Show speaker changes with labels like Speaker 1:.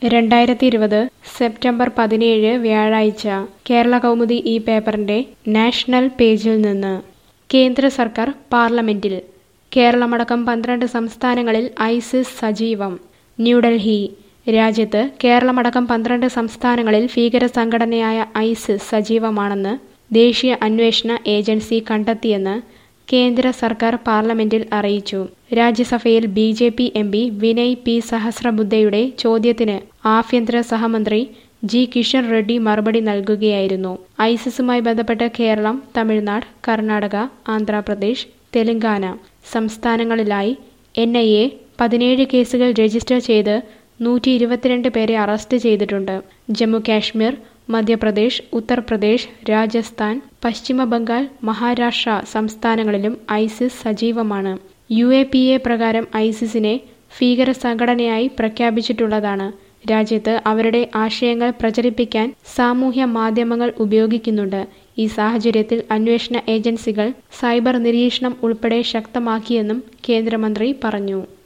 Speaker 1: രണ്ടായിരത്തി ഇരുപത് സെപ്റ്റംബർ പതിനേഴ് വ്യാഴാഴ്ച കേരള കൗമുദി ഈ പേപ്പറിന്റെ നാഷണൽ പേജിൽ നിന്ന് കേന്ദ്ര സർക്കാർ പാർലമെന്റിൽ കേരളമടക്കം പന്ത്രണ്ട് സംസ്ഥാനങ്ങളിൽ ഐസിസ് സജീവം ന്യൂഡൽഹി രാജ്യത്ത് കേരളമടക്കം പന്ത്രണ്ട് സംസ്ഥാനങ്ങളിൽ ഭീകര സംഘടനയായ ഐസിസ് സജീവമാണെന്ന് ദേശീയ അന്വേഷണ ഏജൻസി കണ്ടെത്തിയെന്ന് കേന്ദ്ര സർക്കാർ പാർലമെന്റിൽ അറിയിച്ചു രാജ്യസഭയിൽ B J P M P Vinay P സഹസ്രബുദ്ധയുടെ ചോദ്യത്തിന് ആഭ്യന്തര സഹമന്ത്രി ജി കിഷൻ റെഡ്ഡി മറുപടി നൽകുകയായിരുന്നു ഐസിസുമായി ബന്ധപ്പെട്ട് കേരളം തമിഴ്നാട് കർണാടക ആന്ധ്രാപ്രദേശ് തെലങ്കാന സംസ്ഥാനങ്ങളിലായി എൻ ഐ എ പതിനേഴ് കേസുകൾ രജിസ്റ്റർ ചെയ്ത് നൂറ്റി ഇരുപത്തിരണ്ട് പേരെ അറസ്റ്റ് ചെയ്തിട്ടുണ്ട് ജമ്മു കാശ്മീർ മധ്യപ്രദേശ് ഉത്തർപ്രദേശ് രാജസ്ഥാൻ പശ്ചിമ ബംഗാൾ മഹാരാഷ്ട്ര സംസ്ഥാനങ്ങളിലും ഐസിസ് സജീവമാണ് യു എ പി എ പ്രകാരം ഐസിസിനെ ഭീകര സംഘടനയായി പ്രഖ്യാപിച്ചിട്ടുള്ളതാണ് രാജ്യത്ത് അവരുടെ ആശയങ്ങൾ പ്രചരിപ്പിക്കാൻ സാമൂഹ്യ മാധ്യമങ്ങൾ ഉപയോഗിക്കുന്നുണ്ട് ഈ സാഹചര്യത്തിൽ അന്വേഷണ ഏജൻസികൾ സൈബർ നിരീക്ഷണം ഉൾപ്പെടെ ശക്തമാക്കിയെന്നും കേന്ദ്രമന്ത്രി പറഞ്ഞു